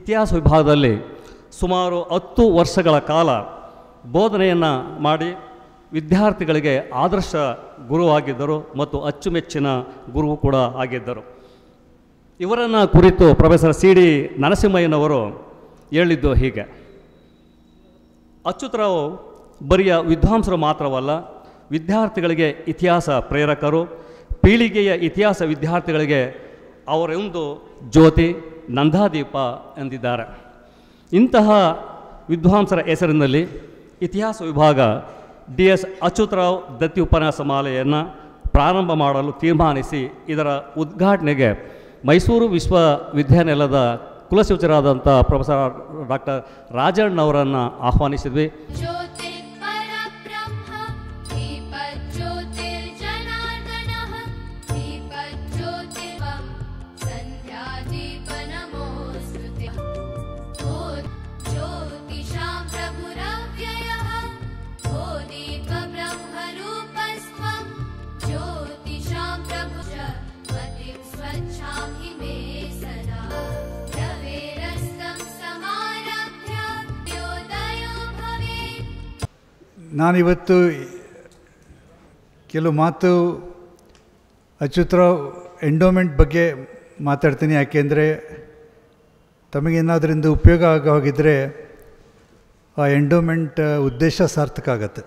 ಇತಿಹಾಸ ವಿಭಾಗದಲ್ಲಿ ಸುಮಾರು ಹತ್ತು ವರ್ಷಗಳ ಕಾಲ ಬೋಧನೆಯನ್ನು ಮಾಡಿ ವಿದ್ಯಾರ್ಥಿಗಳಿಗೆ ಆದರ್ಶ ಗುರುವಾಗಿದ್ದರು ಮತ್ತು ಅಚ್ಚುಮೆಚ್ಚಿನ ಗುರು ಕೂಡ ಆಗಿದ್ದರು ಇವರನ್ನು ಕುರಿತು ಪ್ರೊಫೆಸರ್ ಸಿ ಡಿ ನರಸಿಂಹಯ್ಯನವರು ಹೇಳಿದ್ದು ಹೀಗೆ ಅಚ್ಯುತರಾವ್ ಬರಿಯ ವಿದ್ವಾಂಸರು ಮಾತ್ರವಲ್ಲ ವಿದ್ಯಾರ್ಥಿಗಳಿಗೆ ಇತಿಹಾಸ ಪ್ರೇರಕರು ಪೀಳಿಗೆಯ ಇತಿಹಾಸ ವಿದ್ಯಾರ್ಥಿಗಳಿಗೆ ಅವರೊಂದು ಜ್ಯೋತಿ ನಂದಾದೀಪ ಎಂದಿದ್ದಾರೆ ಇಂತಹ ವಿದ್ವಾಂಸರ ಹೆಸರಿನಲ್ಲಿ ಇತಿಹಾಸ ವಿಭಾಗ ಡಿ ಎಸ್ ಅಚ್ಯುತರಾವ್ ದತ್ತಿ ಉಪನ್ಯಾಸ ಮಾಲೆಯನ್ನು ಪ್ರಾರಂಭ ಮಾಡಲು ತೀರ್ಮಾನಿಸಿ ಇದರ ಉದ್ಘಾಟನೆಗೆ ಮೈಸೂರು ವಿಶ್ವವಿದ್ಯಾನಿಲಯದ ಕುಲಸಚಿವರಾದಂಥ ಪ್ರೊಫೆಸರ್ ಡಾಕ್ಟರ್ ರಾಜಣ್ಣವರನ್ನು ಆಹ್ವಾನಿಸಿದ್ವಿ ज्योतिर्परब्रह्म दीपज्योतिर्जनार्दनः दीपज्योतिर्वं सन्ध्यादीपनमोऽस्तु ते ओ ज्योतिषां प्रभुरव्ययः ओ दीपब्रह्मरूपस्त्वं ज्योतिषां प्रभु च मतिं स्वच्छां हि मे सदा रवेरस्तं समारभ्य द्योदयो भवेत् ನಾನಿವತ್ತು ಕೆಲವು ಮಾತು ಅಚ್ಯುತರಾವ್ ಎಂಡೋಮೆಂಟ್ ಬಗ್ಗೆ ಮಾತಾಡ್ತೀನಿ ಯಾಕೆಂದರೆ ತಮಗೇನಾದ್ರಿಂದ ಉಪಯೋಗ ಆಗೋ ಹಾಗಿದ್ದರೆ ಆ ಎಂಡೋಮೆಂಟ್ ಉದ್ದೇಶ ಸಾರ್ಥಕ ಆಗತ್ತೆ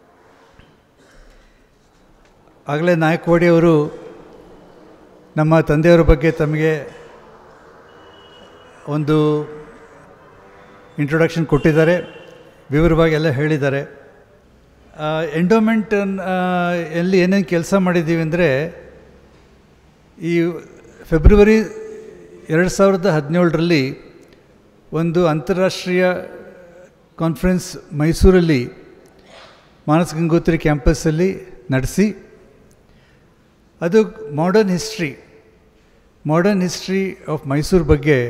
ಆಗಲೇ ನಾಯಕವಾಡಿ ಅವರು ನಮ್ಮ ತಂದೆಯವರ ಬಗ್ಗೆ ತಮಗೆ ಒಂದು ಇಂಟ್ರೊಡಕ್ಷನ್ ಕೊಟ್ಟಿದ್ದಾರೆ ವಿವರವಾಗಿ ಎಲ್ಲ ಹೇಳಿದ್ದಾರೆ ಎಂಡೋಮೆಂಟ್ ಎಲ್ಲಿ ಏನೇನು ಕೆಲಸ ಮಾಡಿದ್ದೀವಿ ಅಂದರೆ ಈ ಫೆಬ್ರವರಿ ಎರಡು ಸಾವಿರದ ಹದಿನೇಳರಲ್ಲಿ ಒಂದು ಅಂತಾರಾಷ್ಟ್ರೀಯ ಕಾನ್ಫರೆನ್ಸ್ ಮೈಸೂರಲ್ಲಿ ಮಾನಸ್ ಗಂಗೋತ್ರಿ ಕ್ಯಾಂಪಸ್ಸಲ್ಲಿ ನಡೆಸಿ ಅದು modern history modern history of Mysuru ಬಗ್ಗೆ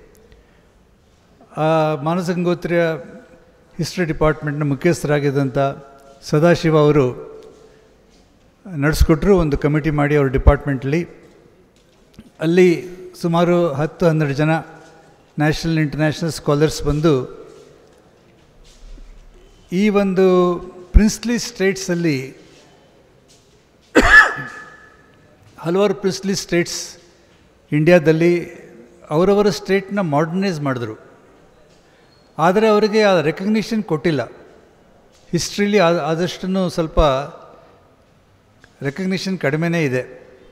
ಆ ಮಾನಸ ಗಂಗೋತ್ರಿಯ ಹಿಸ್ಟ್ರಿ ಡಿಪಾರ್ಟ್ಮೆಂಟ್ನ ಮುಖ್ಯಸ್ಥರಾಗಿದ್ದಂಥ ಸದಾಶಿವ ಅವರು ನಡೆಸ್ಕೊಟ್ರು ಒಂದು ಕಮಿಟಿ ಮಾಡಿ ಅವ್ರ ಡಿಪಾರ್ಟ್ಮೆಂಟಲ್ಲಿ ಅಲ್ಲಿ ಸುಮಾರು ಹತ್ತು ಹನ್ನೆರಡು ಜನ ನ್ಯಾಷನಲ್ ಇಂಟರ್ನ್ಯಾಷನಲ್ ಸ್ಕಾಲರ್ಸ್ ಬಂದು ಈ ಒಂದು ಪ್ರಿನ್ಸ್ಲಿ ಸ್ಟೇಟ್ಸಲ್ಲಿ ಹಲವಾರು ಪ್ರಿನ್ಸ್ಲಿ ಸ್ಟೇಟ್ಸ್ ಇಂಡಿಯಾದಲ್ಲಿ ಅವರವರ ಸ್ಟೇಟ್ನ ಮಾಡರ್ನೈಸ್ ಮಾಡಿದ್ರು ಆದರೆ ಅವರಿಗೆ ಆ ರೆಕಗ್ನಿಷನ್ ಕೊಟ್ಟಿಲ್ಲ ಹಿಸ್ಟ್ರಿಲಿ ಆದಷ್ಟು ಸ್ವಲ್ಪ ರೆಕಗ್ನಿಷನ್ ಕಡಿಮೆನೇ ಇದೆ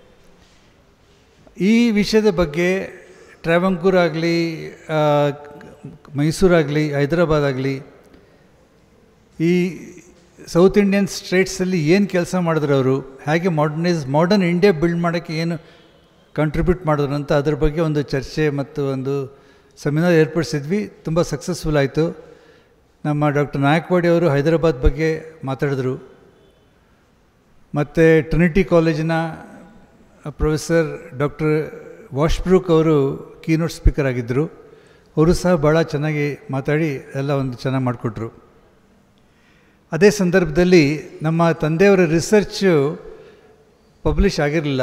ಈ ವಿಷಯದ ಬಗ್ಗೆ ಟ್ರಾವಂಕೂರ್ ಆಗಲಿ ಮೈಸೂರಾಗಲಿ ಹೈದರಾಬಾದ್ ಆಗಲಿ ಈ ಸೌತ್ ಇಂಡಿಯನ್ ಸ್ಟೇಟ್ಸಲ್ಲಿ ಏನು ಕೆಲಸ ಮಾಡಿದ್ರು ಅವರು ಹೇಗೆ ಮಾಡರ್ನೈಸ್ ಮಾಡರ್ನ್ ಇಂಡಿಯಾ ಬಿಲ್ಡ್ ಮಾಡೋಕ್ಕೆ ಏನು ಕಂಟ್ರಿಬ್ಯೂಟ್ ಮಾಡಿದ್ರು ಅಂತ ಅದ್ರ ಬಗ್ಗೆ ಒಂದು ಚರ್ಚೆ ಮತ್ತು ಒಂದು ಸೆಮಿನಾರ್ ಏರ್ಪಡಿಸಿದ್ವಿ ತುಂಬ ಸಕ್ಸಸ್ಫುಲ್ ಆಯಿತು ನಮ್ಮ ಡಾಕ್ಟರ್ ನಾಯಕ್ವಾಡಿ ಅವರು ಹೈದರಾಬಾದ್ ಬಗ್ಗೆ ಮಾತಾಡಿದ್ರು ಮತ್ತು ಟ್ರಿನಿಟಿ ಕಾಲೇಜಿನ ಪ್ರೊಫೆಸರ್ ಡಾಕ್ಟರ್ ವಾಶ್ಬ್ರೂಕ್ ಅವರು ಕೀನೋಟ್ ಸ್ಪೀಕರ್ ಆಗಿದ್ದರು ಅವರು ಸಹ ಭಾಳ ಚೆನ್ನಾಗಿ ಮಾತಾಡಿ ಎಲ್ಲ ಒಂದು ಚೆನ್ನಾಗಿ ಮಾಡಿಕೊಟ್ರು ಅದೇ ಸಂದರ್ಭದಲ್ಲಿ ನಮ್ಮ ತಂದೆಯವರ ರಿಸರ್ಚು ಪಬ್ಲಿಷ್ ಆಗಿರಲಿಲ್ಲ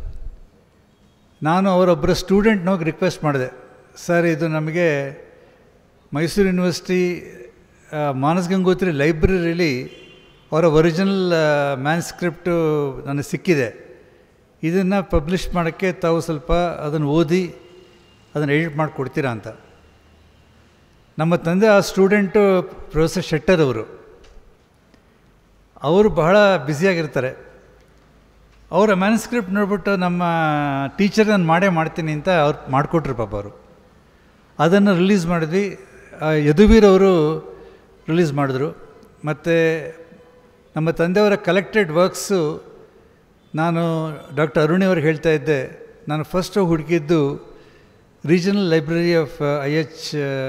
ನಾನು ಅವರೊಬ್ಬರ ಸ್ಟೂಡೆಂಟ್ನ ಹೋಗಿ ರಿಕ್ವೆಸ್ಟ್ ಮಾಡಿದೆ ಸರ್ ಇದು ನಮಗೆ ಮೈಸೂರು ಯೂನಿವರ್ಸಿಟಿ ಮಾನಸ್ ಗಂಗೋತ್ರಿ ಲೈಬ್ರರಿಲಿ ಅವರ ಒರಿಜಿನಲ್ ಮ್ಯಾನ್ಸ್ಕ್ರಿಪ್ಟು ನನಗೆ ಸಿಕ್ಕಿದೆ ಇದನ್ನು ಪಬ್ಲಿಷ್ ಮಾಡೋಕ್ಕೆ ತಾವು ಸ್ವಲ್ಪ ಅದನ್ನು ಓದಿ ಅದನ್ನು ಎಡಿಟ್ ಮಾಡಿ ಕೊಡ್ತೀರಾ ಅಂತ ನಮ್ಮ ತಂದೆ ಆ ಸ್ಟೂಡೆಂಟು ಪ್ರೊಫೆಸರ್ ಶೆಟ್ಟರ್ ಅವರು ಅವರು ಬಹಳ ಬ್ಯುಸಿಯಾಗಿರ್ತಾರೆ ಅವರ ಮ್ಯಾನ್ಸ್ಕ್ರಿಪ್ಟ್ ನೋಡ್ಬಿಟ್ಟು ನಮ್ಮ ಟೀಚರ್ ನಾನು ಮಾಡೇ ಮಾಡ್ತೀನಿ ಅಂತ ಅವ್ರು ಮಾಡಿಕೊಟ್ರು ಪಾಪ ಅವರು ಅದನ್ನು ರಿಲೀಸ್ ಮಾಡಿದ್ವಿ ಯದುವೀರ್ ಅವರು ರಿಲೀಸ್ ಮಾಡಿದ್ರು ಮತ್ತು ನಮ್ಮ ತಂದೆಯವರ ಕಲೆಕ್ಟೆಡ್ ವರ್ಕ್ಸು ನಾನು ಡಾಕ್ಟರ್ ಅರುಣಿ ಅವ್ರಿಗೆ ಹೇಳ್ತಾ ಇದ್ದೆ ನಾನು ಫಸ್ಟ್ ಹುಡುಕಿದ್ದು regional library of I H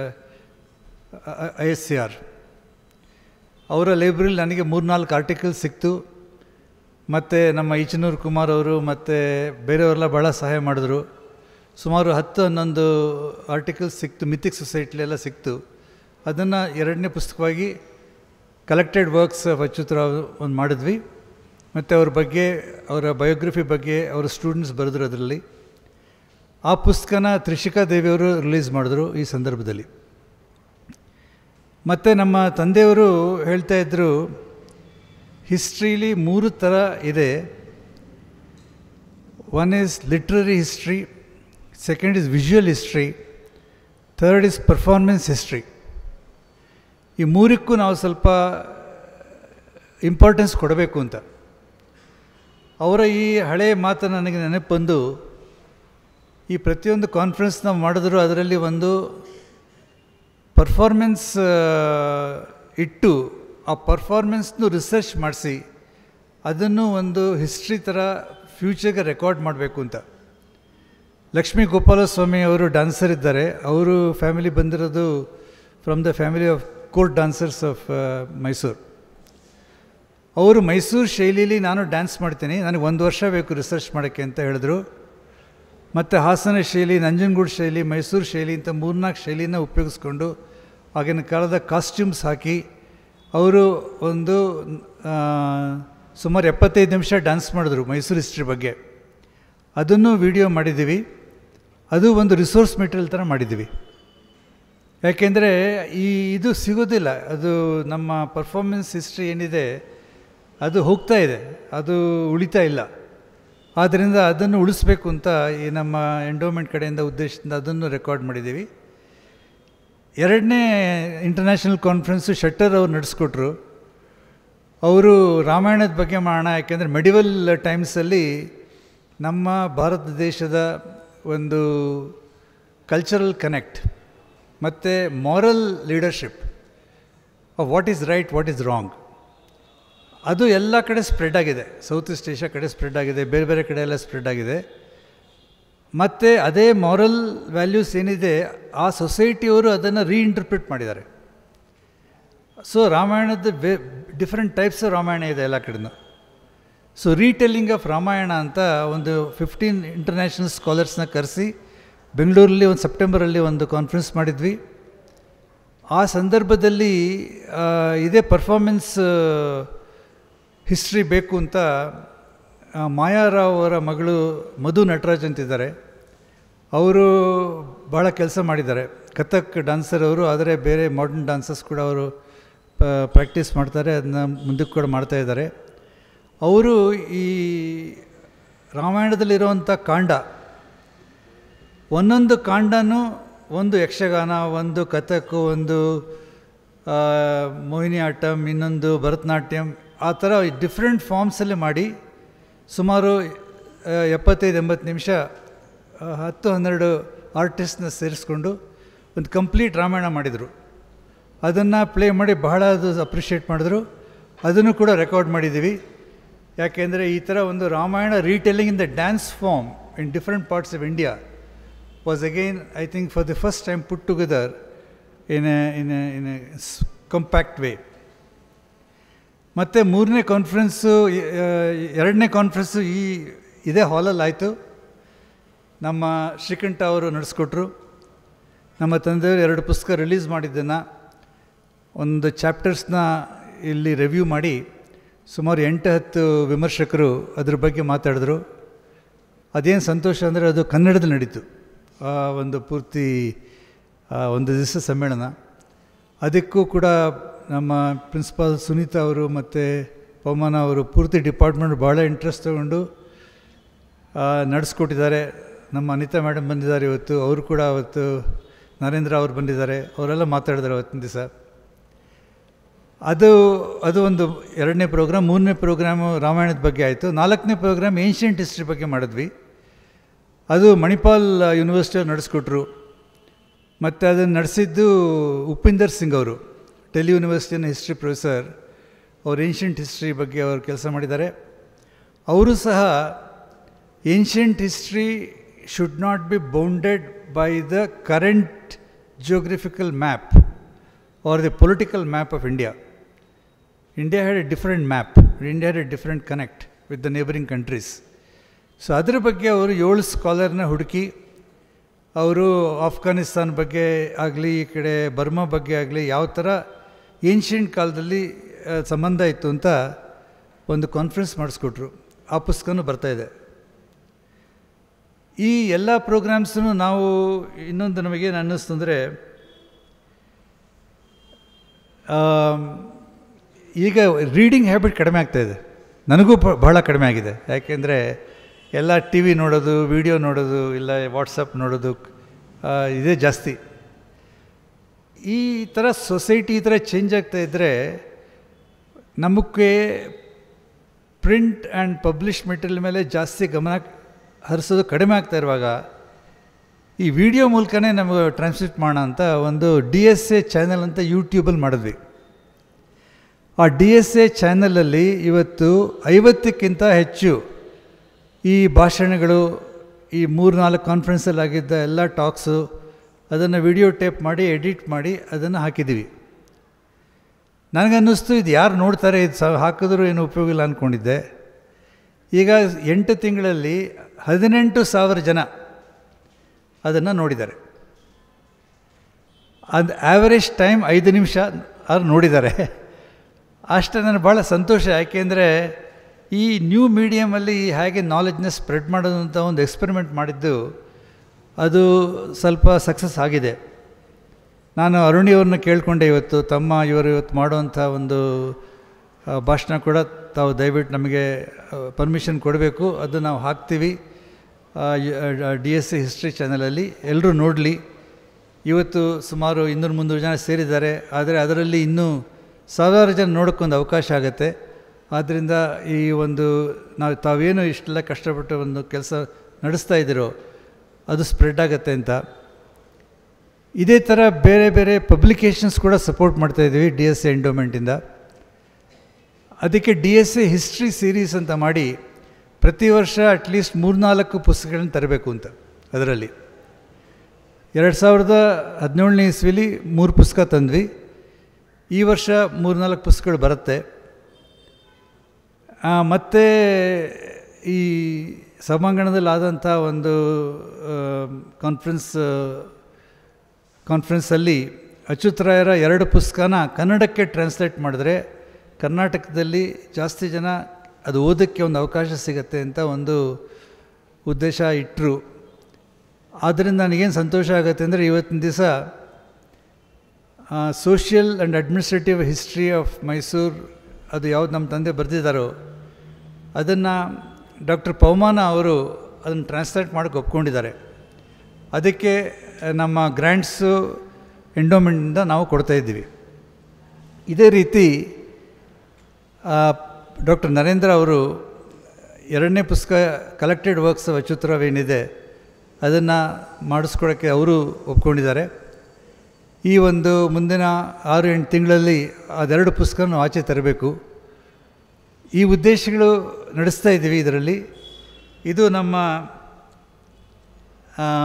I S C R ಅವರ ಲೈಬ್ರರಿಲಿ ನನಗೆ ಮೂರ್ನಾಲ್ಕು ಆರ್ಟಿಕಲ್ಸ್ ಸಿಕ್ತು ಮತ್ತು ನಮ್ಮ ಈಚನೂರು ಕುಮಾರ್ ಅವರು ಮತ್ತು ಬೇರೆಯವರೆಲ್ಲ ಭಾಳ ಸಹಾಯ ಮಾಡಿದ್ರು ಸುಮಾರು ಹತ್ತು ಹನ್ನೊಂದು ಆರ್ಟಿಕಲ್ಸ್ ಸಿಕ್ತು ಮಿಥಿಕ್ ಸೊಸೈಟಿಲೆಲ್ಲ ಸಿಕ್ತು ಅದನ್ನು ಎರಡನೇ ಪುಸ್ತಕವಾಗಿ ಕಲೆಕ್ಟೆಡ್ ವರ್ಕ್ಸ್ ಆಫ್ ಅಚ್ಯುತರಾವ್ ಒಂದು ಮಾಡಿದ್ವಿ ಮತ್ತು ಅವ್ರ ಬಗ್ಗೆ ಅವರ ಬಯೋಗ್ರಫಿ ಬಗ್ಗೆ ಅವರ ಸ್ಟೂಡೆಂಟ್ಸ್ ಬರೆದ್ರು ಅದರಲ್ಲಿ ಆ ಪುಸ್ತಕನ ತ್ರಿಷಿಕಾ ದೇವಿಯವರು ರಿಲೀಸ್ ಮಾಡಿದ್ರು ಈ ಸಂದರ್ಭದಲ್ಲಿ ಮತ್ತು ನಮ್ಮ ತಂದೆಯವರು ಹೇಳ್ತಾ ಇದ್ದರು ಹಿಸ್ಟ್ರೀಲಿ ಮೂರು ಥರ ಇದೆ one is literary history second is visual history third is performance history ಈ ಮೂರಕ್ಕೂ ನಾವು ಸ್ವಲ್ಪ ಇಂಪಾರ್ಟೆನ್ಸ್ ಕೊಡಬೇಕು ಅಂತ ಅವರ ಈ ಹಳೆಯ ಮಾತು ನನಗೆ ನೆನಪು ಬಂದು ಈ ಪ್ರತಿಯೊಂದು ಕಾನ್ಫರೆನ್ಸ್ ನಾವು ಮಾಡಿದ್ರು ಅದರಲ್ಲಿ ಒಂದು ಪರ್ಫಾರ್ಮೆನ್ಸ್ ಇಟ್ಟು ಆ ಪರ್ಫಾರ್ಮೆನ್ಸ್ನು ರಿಸರ್ಚ್ ಮಾಡಿಸಿ ಅದನ್ನು ಒಂದು ಹಿಸ್ಟ್ರಿ ಥರ ಫ್ಯೂಚರ್ಗೆ ರೆಕಾರ್ಡ್ ಮಾಡಬೇಕು ಅಂತ ಲಕ್ಷ್ಮೀ ಗೋಪಾಲಸ್ವಾಮಿ ಅವರು ಡ್ಯಾನ್ಸರ್ ಇದ್ದಾರೆ ಅವರು ಫ್ಯಾಮಿಲಿ ಬಂದಿರೋದು from the family of court dancers of Mysuru ಅವರು ಮೈಸೂರು ಶೈಲಿಲಿ ನಾನು ಡ್ಯಾನ್ಸ್ ಮಾಡ್ತೀನಿ ನನಗೆ ಒಂದು ವರ್ಷ ಬೇಕು ರಿಸರ್ಚ್ ಮಾಡೋಕ್ಕೆ ಅಂತ ಹೇಳಿದ್ರು ಮತ್ತು ಹಾಸನ ಶೈಲಿ ನಂಜನಗೂಡು ಶೈಲಿ ಮೈಸೂರು ಶೈಲಿ ಅಂತ ಮೂರ್ನಾಲ್ಕು ಶೈಲಿನ ಉಪಯೋಗಿಸ್ಕೊಂಡು ಆಗಿನ ಕಾಲದ ಕಾಸ್ಟ್ಯೂಮ್ಸ್ ಹಾಕಿ ಅವರು ಒಂದು ಆ, ಸುಮಾರು ಎಪ್ಪತ್ತೈದು ನಿಮಿಷ ಡ್ಯಾನ್ಸ್ ಮಾಡಿದ್ರು ಮೈಸೂರು ಹಿಸ್ಟ್ರಿ ಬಗ್ಗೆ ಅದನ್ನು ವಿಡಿಯೋ ಮಾಡಿದ್ದೀವಿ ಅದು ಒಂದು ರಿಸೋರ್ಸ್ ಮೆಟೀರಿಯಲ್ ಥರ ಮಾಡಿದ್ದೀವಿ ಯಾಕೆಂದರೆ ಈ ಇದು ಸಿಗೋದಿಲ್ಲ ಅದು ನಮ್ಮ ಪರ್ಫಾರ್ಮೆನ್ಸ್ ಹಿಸ್ಟ್ರಿ ಏನಿದೆ ಅದು ಹೋಗ್ತಾ ಇದೆ ಅದು ಉಳಿತಾ ಇಲ್ಲ ಆದ್ದರಿಂದ ಅದನ್ನು ಉಳಿಸ್ಬೇಕು ಅಂತ ಈ ನಮ್ಮ ಎಂಡೋಮೆಂಟ್ ಕಡೆಯಿಂದ ಉದ್ದೇಶದಿಂದ ಅದನ್ನು ರೆಕಾರ್ಡ್ ಮಾಡಿದ್ದೀವಿ ಎರಡನೇ ಇಂಟರ್ನ್ಯಾಷನಲ್ ಕಾನ್ಫರೆನ್ಸು ಶೆಟ್ಟರ್ ಅವ್ರು ನಡೆಸ್ಕೊಟ್ರು ಅವರು ರಾಮಾಯಣದ ಬಗ್ಗೆ ಮಾಡೋಣ ಯಾಕೆಂದರೆ ಮೆಡಿವಲ್ ಟೈಮ್ಸಲ್ಲಿ ನಮ್ಮ ಭಾರತ ದೇಶದ ಒಂದು ಕಲ್ಚರಲ್ ಕನೆಕ್ಟ್ ಮತ್ತು moral leadership what is right what is wrong ಅದು ಎಲ್ಲ ಕಡೆ ಸ್ಪ್ರೆಡ್ ಆಗಿದೆ ಸೌತ್ ಈಸ್ಟ್ ಏಷ್ಯಾ ಕಡೆ ಸ್ಪ್ರೆಡ್ ಆಗಿದೆ ಬೇರೆ ಬೇರೆ ಕಡೆ ಎಲ್ಲ ಸ್ಪ್ರೆಡ್ ಆಗಿದೆ ಮತ್ತು ಅದೇ ಮಾರಲ್ ವ್ಯಾಲ್ಯೂಸ್ ಏನಿದೆ ಆ ಸೊಸೈಟಿಯವರು ಅದನ್ನು ರೀಇಂಟರ್ಪ್ರಿಟ್ ಮಾಡಿದ್ದಾರೆ ಸೊ ರಾಮಾಯಣದ ಬೇ ಡಿಫ್ರೆಂಟ್ ಟೈಪ್ಸ್ ಆಫ್ ರಾಮಾಯಣ ಇದೆ ಎಲ್ಲ ಕಡೆನೂ ಸೊ ರೀಟೆಲ್ಲಿಂಗ್ ಆಫ್ ರಾಮಾಯಣ ಅಂತ ಒಂದು ಫಿಫ್ಟೀನ್ ಇಂಟರ್ನ್ಯಾಷನಲ್ ಸ್ಕಾಲರ್ಸ್ನ ಕರೆಸಿ ಬೆಂಗಳೂರಲ್ಲಿ ಒಂದು ಸೆಪ್ಟೆಂಬರಲ್ಲಿ ಒಂದು ಕಾನ್ಫರೆನ್ಸ್ ಮಾಡಿದ್ವಿ ಆ ಸಂದರ್ಭದಲ್ಲಿ ಆ, ಇದೇ ಪರ್ಫಾರ್ಮೆನ್ಸ್ ಹಿಸ್ಟ್ರಿ ಬೇಕು ಅಂತ ಆ, ಮಾಯಾರಾವ್ ಅವರ ಮಗಳು ಮಧು ನಟರಾಜ್ ಅಂತಿದ್ದಾರೆ ಅವರು ಭಾಳ ಕೆಲಸ ಮಾಡಿದ್ದಾರೆ ಕಥಕ್ ಡಾನ್ಸರ್ ಅವರು ಆದರೆ ಬೇರೆ ಮಾಡರ್ನ್ ಡಾನ್ಸರ್ಸ್ ಕೂಡ ಅವರು ಪ್ರಾಕ್ಟೀಸ್ ಮಾಡ್ತಾರೆ ಅದನ್ನ ಮುಂದಕ್ಕೆ ಕೂಡ ಮಾಡ್ತಾ ಇದ್ದಾರೆ ಅವರು ಈ ರಾಮಾಯಣದಲ್ಲಿರುವಂಥ ಕಾಂಡ ಒಂದೊಂದು ಕಾಂಡನೂ ಒಂದು ಯಕ್ಷಗಾನ ಒಂದು ಕಥಕ್ ಒಂದು ಆ, ಮೋಹಿನಿ ಆಟಮ್ ಇನ್ನೊಂದು ಭರತನಾಟ್ಯಂ ಆ ಥರ ಡಿಫ್ರೆಂಟ್ ಫಾರ್ಮ್ಸಲ್ಲಿ ಮಾಡಿ ಸುಮಾರು ಆ, ಎಪ್ಪತ್ತೈದು ಎಂಬತ್ತು ನಿಮಿಷ ಆ, ಹತ್ತು ಹನ್ನೆರಡು ಆರ್ಟಿಸ್ಟ್ನ ಸೇರಿಸ್ಕೊಂಡು ಒಂದು ಕಂಪ್ಲೀಟ್ ರಾಮಾಯಣ ಮಾಡಿದರು ಅದನ್ನು ಪ್ಲೇ ಮಾಡಿ ಬಹಳ ಅದು ಅಪ್ರಿಷಿಯೇಟ್ ಮಾಡಿದ್ರು ಅದನ್ನು ಕೂಡ ರೆಕಾರ್ಡ್ ಮಾಡಿದ್ದೀವಿ ಯಾಕೆಂದರೆ ಈ ಥರ ಒಂದು Ramayana retelling in the dance form in different parts of India was again I think for the first time put together in a in a in a compact way ಮತ್ತು ಮೂರನೇ ಕಾನ್ಫರೆನ್ಸು ಎರಡನೇ ಕಾನ್ಫರೆನ್ಸು ಈ ಇದೇ ಹಾಲಲ್ಲಿ ಆಯಿತು ನಮ್ಮ ಶ್ರೀಕಂಠ ಅವರು ನಡೆಸ್ಕೊಟ್ರು ನಮ್ಮ ತಂದೆಯವರು ಎರಡು ಪುಸ್ತಕ ರಿಲೀಸ್ ಮಾಡಿದ್ದನ್ನು ಒಂದು ಚಾಪ್ಟರ್ಸ್ನ ಇಲ್ಲಿ ರಿವ್ಯೂ ಮಾಡಿ ಸುಮಾರು ಎಂಟು ಹತ್ತು ವಿಮರ್ಶಕರು ಅದ್ರ ಬಗ್ಗೆ ಮಾತಾಡಿದ್ರು ಅದೇನು ಸಂತೋಷ ಅಂದರೆ ಅದು ಕನ್ನಡದಲ್ಲಿ ನಡೀತು ಆ ಒಂದು ಪೂರ್ತಿ ಆ ಒಂದು ದಿವಸ ಸಮ್ಮೇಳನ ಅದಕ್ಕೂ ಕೂಡ ನಮ್ಮ ಪ್ರಿನ್ಸಿಪಾಲ್ ಸುನೀತಾ ಅವರು ಮತ್ತು ಪವಮಾನ ಅವರು ಪೂರ್ತಿ ಡಿಪಾರ್ಟ್ಮೆಂಟ್ ಭಾಳ ಇಂಟ್ರೆಸ್ಟ್ ತಗೊಂಡು ನಡೆಸ್ಕೊಟ್ಟಿದ್ದಾರೆ ನಮ್ಮ ಅನಿತಾ ಮೇಡಮ್ ಬಂದಿದ್ದಾರೆ ಇವತ್ತು ಅವರು ಕೂಡ ಅವತ್ತು ನರೇಂದ್ರ ಅವರು ಬಂದಿದ್ದಾರೆ ಅವರೆಲ್ಲ ಮಾತಾಡಿದ್ದಾರೆ ಅವತ್ತಿನ ದಿವಸ ಅದು ಅದು ಒಂದು ಎರಡನೇ ಪ್ರೋಗ್ರಾಮ್ ಮೂರನೇ ಪ್ರೋಗ್ರಾಮು ರಾಮಾಯಣದ ಬಗ್ಗೆ ಆಯಿತು ನಾಲ್ಕನೇ ಪ್ರೋಗ್ರಾಮ್ ಏನ್ಷಿಯಂಟ್ ಹಿಸ್ಟ್ರಿ ಬಗ್ಗೆ ಮಾಡಿದ್ವಿ ಅದು ಮಣಿಪಾಲ್ ಯೂನಿವರ್ಸಿಟಿಯವ್ರು ನಡೆಸ್ಕೊಟ್ರು ಮತ್ತು ಅದನ್ನು ನಡೆಸಿದ್ದು ಉಪಿಂದರ್ ಸಿಂಗ್ ಅವರು ಡೆಲ್ಲಿ ಯೂನಿವರ್ಸಿಟಿನ ಹಿಸ್ಟ್ರಿ ಪ್ರೊಫೆಸರ್ ಅವರು ಏನ್ಷಿಯಂಟ್ ಹಿಸ್ಟ್ರಿ ಬಗ್ಗೆ ಅವರು ಕೆಲಸ ಮಾಡಿದ್ದಾರೆ ಅವರು ಸಹ ancient history should not be bounded by the current geographical map or the political map of India India had a different map India had a different connect with the neighbouring countries so ಅದರ ಬಗ್ಗೆ ಅವರು ಏಳು ಸ್ಕಾಲರ್ನ ಹುಡುಕಿ ಅವರು Afghanistan ಬಗ್ಗೆ ಆಗಲಿ ಈ ಕಡೆ ಬರ್ಮಾ ಬಗ್ಗೆ ಆಗಲಿ ಯಾವ ಥರ ಏನ್ಷಿಯಂಟ್ ಕಾಲದಲ್ಲಿ ಆ, ಸಂಬಂಧ ಇತ್ತು ಅಂತ ಒಂದು ಕಾನ್ಫರೆನ್ಸ್ ಮಾಡಿಸ್ಕೊಟ್ರು ಆ ಪುಸ್ತಕನೂ ಬರ್ತಾಯಿದೆ ಈ ಎಲ್ಲ ಪ್ರೋಗ್ರಾಮ್ಸನ್ನು ನಾವು ಇನ್ನೊಂದು ನಮಗೇನು ಅನ್ನಿಸ್ತು ಅಂದರೆ ಈಗ ರೀಡಿಂಗ್ ಹ್ಯಾಬಿಟ್ ಕಡಿಮೆ ಆಗ್ತಾಯಿದೆ ನನಗೂ ಬ- ಬಹಳ ಕಡಿಮೆ ಆಗಿದೆ ಯಾಕೆಂದರೆ ಎಲ್ಲ ಟಿ ವಿ ನೋಡೋದು ವಿಡಿಯೋ ನೋಡೋದು ಇಲ್ಲ ವಾಟ್ಸಪ್ ನೋಡೋದು ಆ, ಇದೇ ಜಾಸ್ತಿ ಈ ಥರ ಸೊಸೈಟಿ ಈ ಥರ ಚೇಂಜ್ ಆಗ್ತಾ ಇದ್ದರೆ ನಮಗೆ ಪ್ರಿಂಟ್ ಆ್ಯಂಡ್ ಪಬ್ಲಿಷ್ ಮೆಟೀರಿಯಲ್ ಮೇಲೆ ಜಾಸ್ತಿ ಗಮನ ಹರಿಸೋದು ಕಡಿಮೆ ಆಗ್ತಾ ಇರುವಾಗ ಈ ವಿಡಿಯೋ ಮೂಲಕನೇ ನಮಗೆ ಟ್ರಾನ್ಸ್ಮಿಟ್ ಮಾಡೋಣ ಅಂತ ಒಂದು ಡಿ ಎಸ್ ಎ ಚಾನೆಲ್ ಅಂತ ಯೂಟ್ಯೂಬಲ್ಲಿ ಮಾಡಿದ್ವಿ ಆ ಡಿ ಎಸ್ ಎ ಚಾನಲಲ್ಲಿ ಇವತ್ತು ಐವತ್ತಕ್ಕಿಂತ ಹೆಚ್ಚು ಈ ಭಾಷಣಗಳು ಈ ಮೂರು ನಾಲ್ಕು ಕಾನ್ಫರೆನ್ಸಲ್ಲಿ ಆಗಿದ್ದ ಎಲ್ಲ ಟಾಕ್ಸು ಅದನ್ನು ವಿಡಿಯೋ ಟೇಪ್ ಮಾಡಿ ಎಡಿಟ್ ಮಾಡಿ ಅದನ್ನು ಹಾಕಿದ್ದೀವಿ ನನಗನ್ನಿಸ್ತು ಇದು ಯಾರು ನೋಡ್ತಾರೆ ಇದು ಸ ಹಾಕಿದ್ರೂ ಏನು ಉಪಯೋಗ ಇಲ್ಲ ಅಂದ್ಕೊಂಡಿದ್ದೆ ಈಗ ಎಂಟು ತಿಂಗಳಲ್ಲಿ ಹದಿನೆಂಟು ಸಾವಿರ ಜನ ಅದನ್ನು ನೋಡಿದ್ದಾರೆ ಅದು ಆ್ಯಾವರೇಜ್ ಟೈಮ್ ಐದು ನಿಮಿಷ ಅವ್ರು ನೋಡಿದ್ದಾರೆ ಅಷ್ಟೇ ನನಗೆ ಭಾಳ ಸಂತೋಷ ಯಾಕೆಂದರೆ ಈ ನ್ಯೂ ಮೀಡಿಯಮಲ್ಲಿ ಹೇಗೆ ನಾಲೆಜ್ನ ಸ್ಪ್ರೆಡ್ ಮಾಡೋದು ಅಂತ ಒಂದು ಎಕ್ಸ್ಪೆರಿಮೆಂಟ್ ಮಾಡಿದ್ದು ಅದು ಸ್ವಲ್ಪ ಸಕ್ಸಸ್ ಆಗಿದೆ ನಾನು ಅರುಣಿಯವ್ರನ್ನ ಕೇಳಿಕೊಂಡೆ ಇವತ್ತು ತಮ್ಮ ಇವರು ಇವತ್ತು ಮಾಡುವಂಥ ಒಂದು ಆ, ಭಾಷಣ ಕೂಡ ತಾವು ದಯವಿಟ್ಟು ನಮಗೆ ಪರ್ಮಿಷನ್ ಕೊಡಬೇಕು ಅದು ನಾವು ಹಾಕ್ತೀವಿ ಡಿ ಎಸ್ ಸಿ ಹಿಸ್ಟ್ರಿ ಚಾನಲಲ್ಲಿ ಎಲ್ಲರೂ ನೋಡಲಿ ಇವತ್ತು ಸುಮಾರು ಇನ್ನೂರು ಮುನ್ನೂರು ಜನ ಸೇರಿದ್ದಾರೆ ಆದರೆ ಅದರಲ್ಲಿ ಇನ್ನೂ ಸಾವಿರಾರು ಜನ ನೋಡೋಕ್ಕೊಂದು ಅವಕಾಶ ಆಗುತ್ತೆ ಆದ್ದರಿಂದ ಈ ಒಂದು ನಾವು ತಾವೇನು ಇಷ್ಟೆಲ್ಲ ಕಷ್ಟಪಟ್ಟು ಒಂದು ಕೆಲಸ ನಡೆಸ್ತಾ ಇದ್ದೀರೋ ಅದು ಸ್ಪ್ರೆಡ್ ಆಗುತ್ತೆ ಅಂತ ಇದೇ ಥರ ಬೇರೆ ಬೇರೆ ಪಬ್ಲಿಕೇಶನ್ಸ್ ಕೂಡ ಸಪೋರ್ಟ್ ಮಾಡ್ತಾ ಇದ್ದೀವಿ ಡಿ ಎಸ್ ಎ ಎಂಡೋಮೆಂಟಿಂದ ಅದಕ್ಕೆ D S A history series ಅಂತ ಮಾಡಿ ಪ್ರತಿ ವರ್ಷ ಅಟ್ಲೀಸ್ಟ್ ಮೂರ್ನಾಲ್ಕು ಪುಸ್ತಕಗಳನ್ನ ತರಬೇಕು ಅಂತ ಅದರಲ್ಲಿ ಎರಡು ಸಾವಿರದ ಹದಿನೇಳನೇ ಇಸ್ವಿಲಿ ಮೂರು ಪುಸ್ತಕ ತಂದ್ವಿ ಈ ವರ್ಷ ಮೂರ್ನಾಲ್ಕು ಪುಸ್ತಕಗಳು ಬರುತ್ತೆ ಆ, ಮತ್ತೆ ಈ ಸಭಾಂಗಣದಲ್ಲಿ ಆದಂಥ ಒಂದು ಕಾನ್ಫರೆನ್ಸ್ ಕಾನ್ಫರೆನ್ಸಲ್ಲಿ ಅಚ್ಯುತರಾಯರ ಎರಡು ಪುಸ್ತಕನ ಕನ್ನಡಕ್ಕೆ ಟ್ರಾನ್ಸ್ಲೇಟ್ ಮಾಡಿದ್ರೆ ಕರ್ನಾಟಕದಲ್ಲಿ ಜಾಸ್ತಿ ಜನ ಅದು ಓದೋಕ್ಕೆ ಒಂದು ಅವಕಾಶ ಸಿಗತ್ತೆ ಅಂತ ಒಂದು ಉದ್ದೇಶ ಇಟ್ಟರು ಆದ್ದರಿಂದ ನನಗೇನು ಸಂತೋಷ ಆಗುತ್ತೆ ಅಂದರೆ ಇವತ್ತಿನ ದಿವಸ social and administrative history of Mysuru ಅದು ಯಾವ್ದು ನಮ್ಮ ತಂದೆ ಬರೆದಿದ್ದಾರೋ ಅದನ್ನು ಡಾಕ್ಟರ್ ಪವಮಾನ ಅವರು ಅದನ್ನು ಟ್ರಾನ್ಸ್ಲೇಟ್ ಮಾಡೋಕ್ಕೆ ಒಪ್ಕೊಂಡಿದ್ದಾರೆ ಅದಕ್ಕೆ ನಮ್ಮ ಗ್ರ್ಯಾಂಟ್ಸು ಎಂಡೋಮೆಂಟಿಂದ ನಾವು ಕೊಡ್ತಾ ಇದ್ದೀವಿ ಇದೇ ರೀತಿ ಡಾಕ್ಟರ್ ನರೇಂದ್ರ ಅವರು ಎರಡನೇ ಪುಸ್ತಕ ಕಲೆಕ್ಟೆಡ್ ವರ್ಕ್ಸ್ ಆಫ್ ಅಚ್ಯುತರಾವ್ ಏನಿದೆ ಅದನ್ನು ಮಾಡಿಸ್ಕೊಡೋಕ್ಕೆ ಅವರು ಒಪ್ಕೊಂಡಿದ್ದಾರೆ ಈ ಒಂದು ಮುಂದಿನ ಆರು ಎಂಟು ತಿಂಗಳಲ್ಲಿ ಅದೆರಡು ಪುಸ್ತಕನೂ ಆಚೆ ತರಬೇಕು ಈ ಉದ್ದೇಶಗಳು ನಡೆಸ್ತಾ ಇದ್ದೀವಿ ಇದರಲ್ಲಿ ಇದು ನಮ್ಮ ಆ,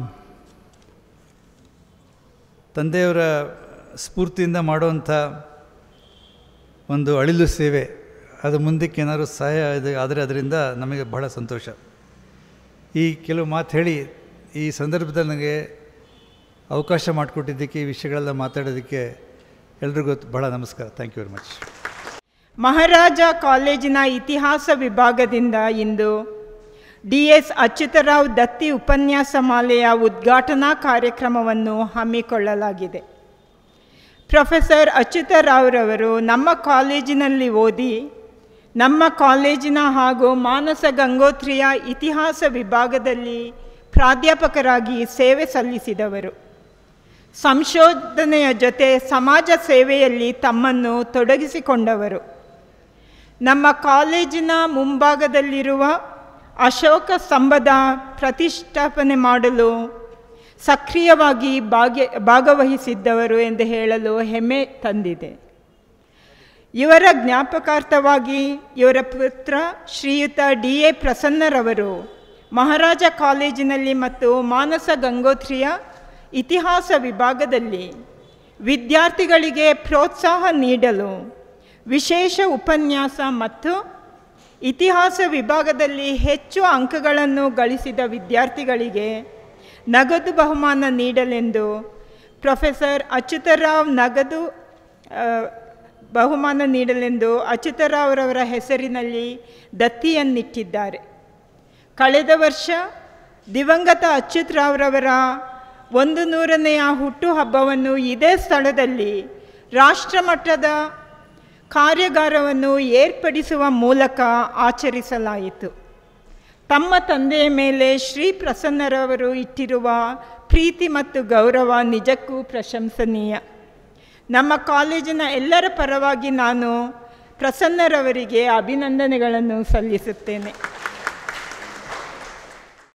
ತಂದೆಯವರ ಸ್ಫೂರ್ತಿಯಿಂದ ಮಾಡುವಂಥ ಒಂದು ಅಳಿಲು ಸೇವೆ ಅದು ಮುಂದಕ್ಕೆ ಏನಾದರೂ ಸಹಾಯ ಇದು ಆದರೆ ಅದರಿಂದ ನಮಗೆ ಬಹಳ ಸಂತೋಷ ಈ ಕೆಲವು ಮಾತು ಹೇಳಿ ಈ ಸಂದರ್ಭದಲ್ಲಿ ನನಗೆ ಅವಕಾಶ ಮಾಡಿಕೊಟ್ಟಿದ್ದಕ್ಕೆ ಈ ವಿಷಯಗಳೆಲ್ಲ ಮಾತಾಡೋದಕ್ಕೆ ಎಲ್ರಿಗೂ ಬಹಳ ನಮಸ್ಕಾರ thank you very much Maharaja ಕಾಲೇಜಿನ ಇತಿಹಾಸ ವಿಭಾಗದಿಂದ ಇಂದು ಡಿ ಎಸ್ ಅಚ್ಯುತರಾವ್ ದತ್ತಿ ಉಪನ್ಯಾಸ ಮಾಲೆಯ ಉದ್ಘಾಟನಾ ಕಾರ್ಯಕ್ರಮವನ್ನು ಹಮ್ಮಿಕೊಳ್ಳಲಾಗಿದೆ ಪ್ರೊಫೆಸರ್ ಅಚ್ಯುತರಾವ್ರವರು ನಮ್ಮ ಕಾಲೇಜಿನಲ್ಲಿ ಓದಿ ನಮ್ಮ ಕಾಲೇಜಿನ ಹಾಗೂ ಮಾನಸ ಗಂಗೋತ್ರಿಯ ಇತಿಹಾಸ ವಿಭಾಗದಲ್ಲಿ ಪ್ರಾಧ್ಯಾಪಕರಾಗಿ ಸೇವೆ ಸಲ್ಲಿಸಿದವರು ಸಂಶೋಧನೆಯ ಜೊತೆ ಸಮಾಜ ಸೇವೆಯಲ್ಲಿ ತಮ್ಮನ್ನು ತೊಡಗಿಸಿಕೊಂಡವರು ನಮ್ಮ ಕಾಲೇಜಿನ ಮುಂಭಾಗದಲ್ಲಿರುವ ಅಶೋಕ ಸ್ತಂಭದ ಪ್ರತಿಷ್ಠಾಪನೆ ಮಾಡಲು ಸಕ್ರಿಯವಾಗಿ ಭಾಗ್ಯ ಭಾಗವಹಿಸಿದ್ದವರು ಎಂದು ಹೇಳಲು ಹೆಮ್ಮೆ ತಂದಿದೆ ಇವರ ಜ್ಞಾಪಕಾರ್ಥವಾಗಿ ಇವರ ಪುತ್ರ ಶ್ರೀಯುತ ಡಿ ಎ ಪ್ರಸನ್ನರವರು ಮಹಾರಾಜ ಕಾಲೇಜಿನಲ್ಲಿ ಮತ್ತು ಮಾನಸ ಗಂಗೋತ್ರಿಯ ಇತಿಹಾಸ ವಿಭಾಗದಲ್ಲಿ ವಿದ್ಯಾರ್ಥಿಗಳಿಗೆ ಪ್ರೋತ್ಸಾಹ ನೀಡಲು ವಿಶೇಷ ಉಪನ್ಯಾಸ ಮತ್ತು ಇತಿಹಾಸ ವಿಭಾಗದಲ್ಲಿ ಹೆಚ್ಚು ಅಂಕಗಳನ್ನು ಗಳಿಸಿದ ವಿದ್ಯಾರ್ಥಿಗಳಿಗೆ ನಗದು ಬಹುಮಾನ ನೀಡಲೆಂದು ಪ್ರೊಫೆಸರ್ ಅಚ್ಯುತರಾವ್ ನಗದು ಆ, ಬಹುಮಾನ ನೀಡಲೆಂದು ಅಚ್ಯುತರಾವ್ರವರ ಹೆಸರಿನಲ್ಲಿ ದತ್ತಿಯನ್ನಿಟ್ಟಿದ್ದಾರೆ ಕಳೆದ ವರ್ಷ ದಿವಂಗತ ಅಚ್ಯುತರಾವ್ರವರ ಒಂದು ನೂರನೆಯ ಹುಟ್ಟುಹಬ್ಬವನ್ನು ಇದೇ ಸ್ಥಳದಲ್ಲಿ ರಾಷ್ಟ್ರಮಟ್ಟದ ಕಾರ್ಯಾಗಾರವನ್ನು ಏರ್ಪಡಿಸುವ ಮೂಲಕ ಆಚರಿಸಲಾಯಿತು ತಮ್ಮ ತಂದೆಯ ಮೇಲೆ ಶ್ರೀ ಪ್ರಸನ್ನರವರು ಇಟ್ಟಿರುವ ಪ್ರೀತಿ ಮತ್ತು ಗೌರವ ನಿಜಕ್ಕೂ ಪ್ರಶಂಸನೀಯ ನಮ್ಮ ಕಾಲೇಜಿನ ಎಲ್ಲರ ಪರವಾಗಿ ನಾನು ಪ್ರಸನ್ನರವರಿಗೆ ಅಭಿನಂದನೆಗಳನ್ನು ಸಲ್ಲಿಸುತ್ತೇನೆ